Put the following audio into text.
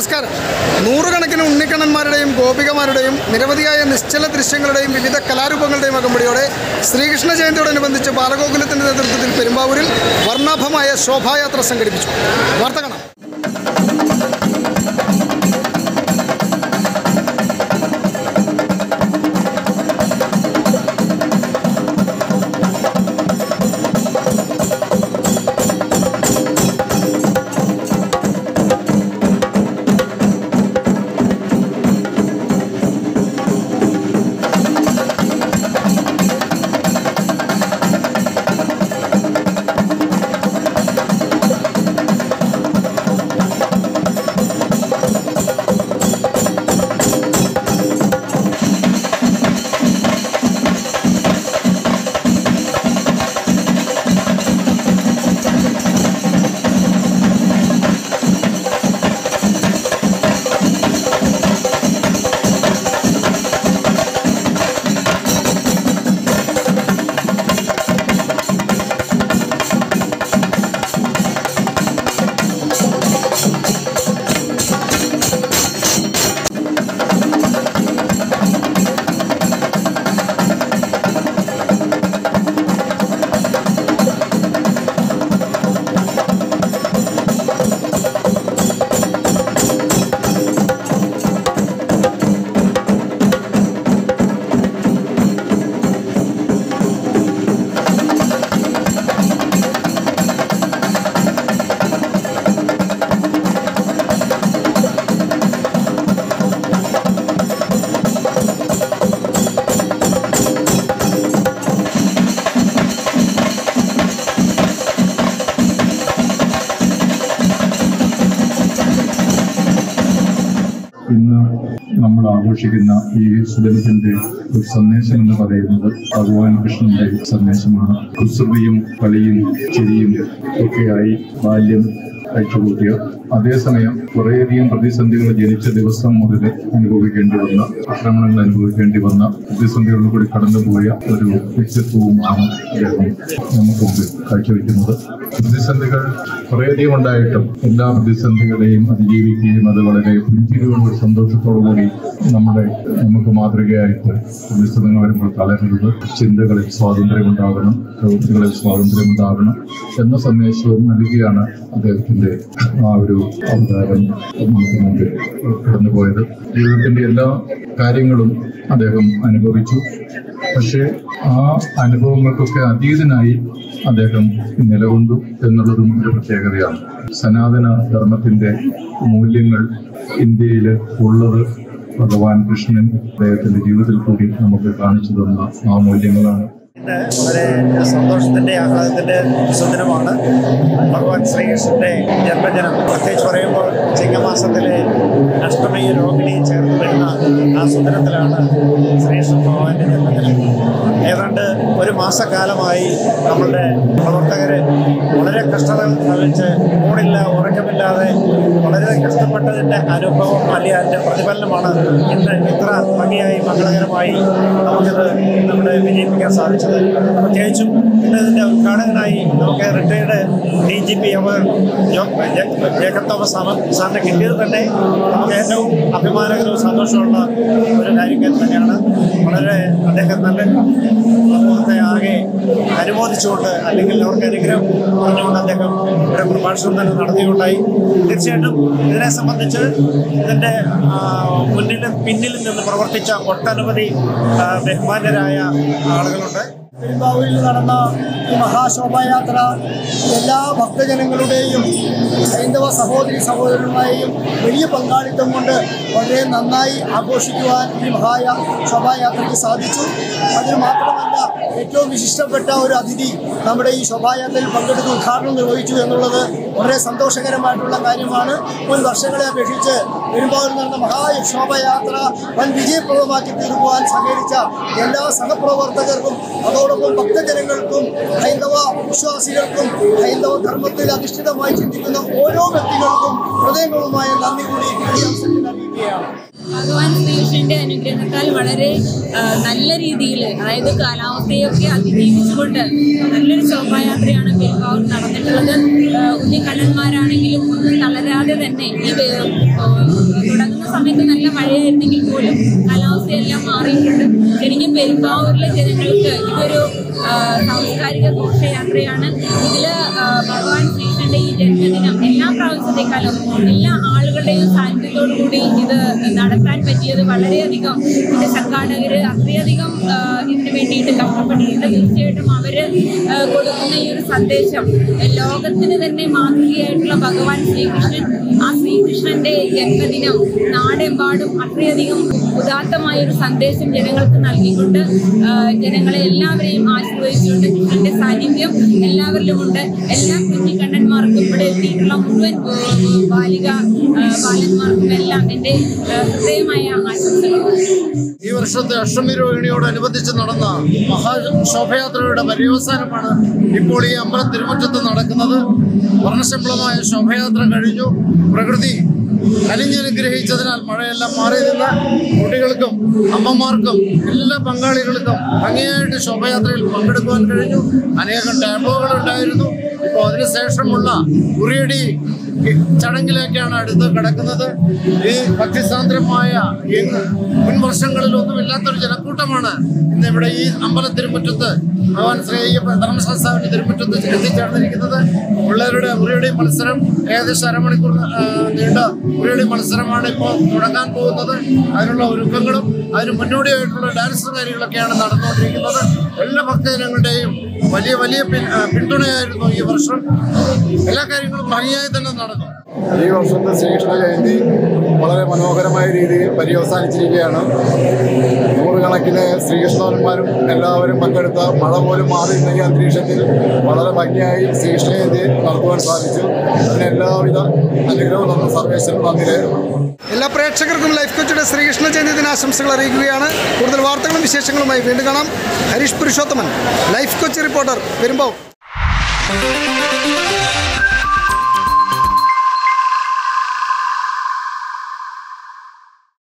നമസ്കാരം നൂറുകണക്കിന് ഉണ്ണിക്കണ്ണന്മാരുടെയും ഗോപികമാരുടെയും നിരവധിയായ നിശ്ചല ദൃശ്യങ്ങളുടെയും വിവിധ കലാരൂപങ്ങളുടെയും അകമ്പടിയോടെ ശ്രീകൃഷ്ണ ജയന്തിയോടനുബന്ധിച്ച് ബാലഗോകുലത്തിൻ്റെ നേതൃത്വത്തിൽ പെരുമ്പാവൂരിൽ വർണ്ണാഭമായ ശോഭായാത്ര സംഘടിപ്പിച്ചു വാർത്ത കാണാം ഇന്ന് നമ്മൾ ആഘോഷിക്കുന്ന ഈ സുദിനത്തിന്റെ ഒരു സന്ദേശം എന്ന് പറയുന്നത് ഭഗവാൻ കൃഷ്ണന്റെ സന്ദേശമാണ് കുസൃതിയും കളിയും ചിരിയും ഒക്കെയായി ബാല്യം കഴിച്ചുകൂട്ടിയ അതേസമയം കുറേയധികം പ്രതിസന്ധികൾ ജനിച്ച ദിവസം മുതൽ അനുഭവിക്കേണ്ടി വന്ന ആക്രമണങ്ങൾ അനുഭവിക്കേണ്ടി വന്ന പ്രതിസന്ധികളിൽ കൂടി കടന്നുപോയ ഒരു വ്യക്തിത്വവുമാണ് അദ്ദേഹം നമുക്ക് മുമ്പിൽ കാഴ്ചവെക്കുന്നത് പ്രതിസന്ധികൾ കുറേയധികം ഉണ്ടായിട്ടും എല്ലാ പ്രതിസന്ധികളെയും അതിജീവിക്കുകയും അത് വളരെ പുഞ്ചിരിയോടും സന്തോഷത്തോടു കൂടി നമ്മുടെ നമുക്ക് മാതൃകയായിട്ട് പ്രതിസന്ധികൾ വരുമ്പോൾ തളരരുത് ചിന്തകളിൽ സ്വാതന്ത്ര്യം ഉണ്ടാകണം പ്രവൃത്തികളിൽ സ്വാതന്ത്ര്യം ഉണ്ടാകണം എന്ന സന്ദേശവും നൽകിയാണ് അദ്ദേഹത്തിന്റെ ആ ഒരു അവതാരം നമുക്ക് മുമ്പിൽ കടന്നുപോയത് ജീവിതത്തിന്റെ എല്ലാ കാര്യങ്ങളും അദ്ദേഹം അനുഭവിച്ചു പക്ഷേ ആ അനുഭവങ്ങൾക്കൊക്കെ അതീതനായി അദ്ദേഹം നിലകൊണ്ടു എന്നുള്ളതും ഒരു പ്രത്യേകതയാണ് സനാതന ധർമ്മത്തിന്റെ മൂല്യങ്ങൾ ഇന്ത്യയിൽ ഉള്ളത് ഭഗവാൻ കൃഷ്ണൻ അദ്ദേഹത്തിന്റെ ജീവിതത്തിൽ കൂടി നമുക്ക് കാണിച്ചു തന്ന ആ മൂല്യങ്ങളാണ് ഇന്ന് വളരെ സന്തോഷത്തിന്റെ ആഹ്ലാദത്തിന്റെ സുദിനമാണ് ഭഗവാൻ ശ്രീകൃഷ്ണന്റെ ജന്മദിനം പ്രത്യേകിച്ച് പറയുമ്പോൾ ചിങ്ങമാസത്തിലെ അഷ്ടമി രോഹിണി ചേർന്ന് വരുന്ന ആ സുദിനത്തിലാണ് ശ്രീകൃഷ്ണ ഭഗവാന്റെ ജന്മദിനം ഏതാണ്ട് ഒരു മാസക്കാലമായി നമ്മളുടെ പ്രവർത്തകര് വളരെ കഷ്ടതകൾ സഹിച്ച് ഊണില്ല ഉറക്കമില്ലാതെ വളരെ കഷ്ടപ്പെട്ടതിന്റെ അനുഭവം അല്ലെങ്കിൽ അതിന്റെ പ്രതിഫലനമാണ് ഇന്ന് ഇത്ര ഭംഗിയായി മംഗളകരമായി നമുക്കിത് നമ്മുടെ വിജയിപ്പിക്കാൻ സാധിച്ചത് പ്രത്യേകിച്ചും ഇന്ന് ഇതിന്റെ ഉദ്ഘാടകനായി നമുക്ക് റിട്ടയർഡ് ഡി ജി പി അവർ ജേക്കബ് തോമസ് സാമ സാറിനെ കിട്ടിയത് തന്നെ നമുക്ക് ഏറ്റവും അഭിമാനകരവും സന്തോഷമുള്ള ഒരു കാര്യം തന്നെയാണ് വളരെ അദ്ദേഹം നല്ല സമൂഹത്തെ ആകെ അനുമോദിച്ചുകൊണ്ട് അല്ലെങ്കിൽ അവർക്ക് അനുഗ്രഹം പറഞ്ഞുകൊണ്ട് അദ്ദേഹം ഒരു പ്രഭാഷണം തന്നെ നടത്തിയുണ്ടായി തീർച്ചയായിട്ടും ഇതിനെ സംബന്ധിച്ച് ഇതിൻ്റെ ആ, മുന്നിലും പിന്നിലും നിന്ന് പ്രവർത്തിച്ച ഒട്ടനവധി ആ, ബഹുമാന്യരായ ആളുകളുണ്ട് പെരുമ്പാവൂരിൽ നടന്ന ഈ മഹാശോഭായാത്ര എല്ലാ ഭക്തജനങ്ങളുടെയും ഹൈന്ദവ സഹോദരി സഹോദരന്മാരെയും വലിയ പങ്കാളിത്തം കൊണ്ട് വളരെ നന്നായി ആഘോഷിക്കുവാൻ ഈ മഹായ ശോഭായാത്രയ്ക്ക് സാധിച്ചു അതിന് മാത്രമല്ല ഏറ്റവും വിശിഷ്ടപ്പെട്ട ഒരു അതിഥി നമ്മുടെ ഈ ശോഭായാത്രയിൽ പങ്കെടുത്ത് ഉദ്ഘാടനം നിർവഹിച്ചു എന്നുള്ളത് വളരെ സന്തോഷകരമായിട്ടുള്ള കാര്യമാണ് മുൻ വർഷങ്ങളെ അപേക്ഷിച്ച് പെരുമ്പാവൂരിൽ നടന്ന മഹാശോഭയാത്ര വൻ വിജയപ്രദമാക്കി തീർക്കുവാൻ സഹകരിച്ച എല്ലാ സഹപ്രവർത്തകർക്കും അതോടൊപ്പം ഭക്തജനങ്ങൾക്കും ഹൈന്ദവ വിശ്വാസികൾക്കും ഹൈന്ദവ ധർമ്മത്തിൽ അധിഷ്ഠിതമായി ചിന്തിക്കുന്ന ഓരോ വ്യക്തികൾക്കും ഹൃദയങ്ങളുമായ നന്ദി കൂടി ഈ അവസരത്തിൽ അറിയിക്കുകയാണ് ഭഗവാൻ ശ്രീകൃഷ്ണന്റെ അനുഗ്രഹത്താൽ വളരെ ആ, നല്ല രീതിയിൽ അതായത് കാലാവസ്ഥയൊക്കെ അതിജീവിച്ചുകൊണ്ട് നല്ലൊരു ശോഭായാത്രയാണ് പെരുമ്പാവൂർ നടന്നിട്ടുള്ളത് ആ, ഉണ്ണിക്കണ്ണന്മാരാണെങ്കിലും ഒന്നും തളരാതെ തന്നെ ഈ വേ- ആ, തുടങ്ങുന്ന സമയത്ത് നല്ല മഴയായിരുന്നെങ്കിൽ പോലും കാലാവസ്ഥയെല്ലാം മാറിയിട്ടുണ്ട് ശരിക്കും പെരുമ്പാവൂരിലെ ജനങ്ങൾക്ക് ഇതൊരു ആ, സാംസ്കാരിക ഘോഷയാത്രയാണ് ഇതില് ആ, ഭഗവാൻ ശ്രീകൃഷ്ണന്റെ ഈ ജന്മദിനം എല്ലാ പ്രാവശ്യത്തെക്കാളും എല്ലാ ആളുകളുടെയും സാന്നിധ്യത്തോടു കൂടി ഇത് നടത്താൻ പറ്റിയത് വളരെയധികം ഇതിന്റെ സംഘാടകര് അത്രയധികം ആ, ഇതിനു വേണ്ടിയിട്ട് കഷ്ടപ്പെട്ടിട്ടുണ്ട് തീർച്ചയായിട്ടും അവര് ആ, കൊടുക്കുന്ന ഈ ഒരു സന്ദേശം ലോകത്തിന് തന്നെ മാതൃകയായിട്ടുള്ള ഭഗവാൻ ശ്രീകൃഷ്ണൻ ആ ശ്രീകൃഷ്ണന്റെ ജന്മദിനം നാടെമ്പാടും അത്രയധികം ഉദാത്തമായ ഒരു സന്ദേശം ജനങ്ങൾക്ക് നൽകിക്കൊണ്ട് ആ, ജനങ്ങളെ എല്ലാവരെയും ആശീർവദിച്ചുകൊണ്ട് കൃഷ്ണന്റെ സാന്നിധ്യം എല്ലാവരിലും ഉണ്ട് എല്ലാ കുഞ്ഞിക്കണ്ണന്മാർക്കും ഇവിടെ എത്തിയിട്ടുള്ള മുഴുവൻ ആ, ബാലിക ആ, ബാലന്മാർക്കും എല്ലാം എൻ്റെ ആ, ഹൃദയമായ ആശംസകൾ ഈ വർഷത്തെ അഷ്ടമി രോഹിണിയോടനുബന്ധിച്ച് നടന്ന മഹാശോഭയാത്രയുടെ പര്യവസാനമാണ് ഇപ്പോൾ ഈ അമ്പലം തിരുമുറ്റത്ത് നടക്കുന്നത് വർണ്ണശമ്പളമായ ശോഭയാത്ര കഴിഞ്ഞു പ്രകൃതി അലിഞ്ഞനുഗ്രഹിച്ചതിനാൽ മഴയെല്ലാം മാറി നിന്ന് കുട്ടികൾക്കും അമ്മമാർക്കും എല്ലാ പങ്കാളികൾക്കും ഭംഗിയായിട്ട് ശോഭയാത്രയിൽ പങ്കെടുക്കുവാൻ കഴിഞ്ഞു അനേകം ടാബോകൾ ഉണ്ടായിരുന്നു ഇപ്പോൾ അതിനുശേഷമുള്ള ഉറിയടി ചടങ്ങിലേക്കാണ് അടുത്ത് കിടക്കുന്നത് ഈ ഭക്തിസാന്ദ്രമായ ഈ മുൻ വർഷങ്ങളിലൊന്നും ഇല്ലാത്തൊരു ജനക്കൂട്ടമാണ് ഇന്ന് ഇവിടെ ഈ അമ്പല തിരുമുറ്റത്ത് ഭഗവാൻ ശ്രീ അയ്യപ്പ ധർമ്മശാസ്താവിന്റെ തിരുമുറ്റത്ത് എത്തിച്ചേർന്നിരിക്കുന്നത് പിള്ളേരുടെ ഉറിയടി മത്സരം ഏകദേശം അരമണിക്കൂർ ആ, നീണ്ട ഉറിയടി മത്സരമാണ് ഇപ്പോൾ തുടങ്ങാൻ പോകുന്നത് അതിനുള്ള ഒരുക്കങ്ങളും അതിന് മുന്നോടിയായിട്ടുള്ള ഡാൻസ് കാര്യങ്ങളൊക്കെയാണ് നടന്നുകൊണ്ടിരിക്കുന്നത് എല്ലാ ഭക്തജനങ്ങളുടെയും വലിയ വലിയ പിൻ- ആ, പിന്തുണയായിരുന്നു ഈ വർഷം എല്ലാ കാര്യങ്ങളും ഭംഗിയായി തന്നെ നടന്നു ഈ വർഷത്തെ ശ്രീകൃഷ്ണ ജയന്തി വളരെ മനോഹരമായ രീതിയിൽ പര്യവസാനിച്ചിരിക്കുകയാണ് നൂറുകണക്കിന് ശ്രീകൃഷ്ണന്മാരും എല്ലാവരും പങ്കെടുത്ത മഴ പോലും മാറി നിന്ന ഈ അന്തരീക്ഷത്തിൽ വളരെ ഭംഗിയായി ശ്രീകൃഷ്ണ ജയന്തി നടത്തുവാൻ സാധിച്ചു അതിന് എല്ലാവിധ അനുഗ്രഹവും നമ്മൾ സർവേശ്വരൻ നന്ദി രേഖപ്പെടുത്തുന്നു എല്ലാ പ്രേക്ഷകർക്കും ലൈഫ് കോച്ചിയുടെ ശ്രീകൃഷ്ണ ജയന്തി ദിനാശംസകൾ അറിയിക്കുകയാണ് കൂടുതൽ വാർത്തകളും വിശേഷങ്ങളുമായി വീണ്ടും കാണാം ഹരീഷ് പുരുഷോത്തമൻ ലൈഫ് കോച്ച് റിപ്പോർട്ടർ പെരുമ്പാവൂർ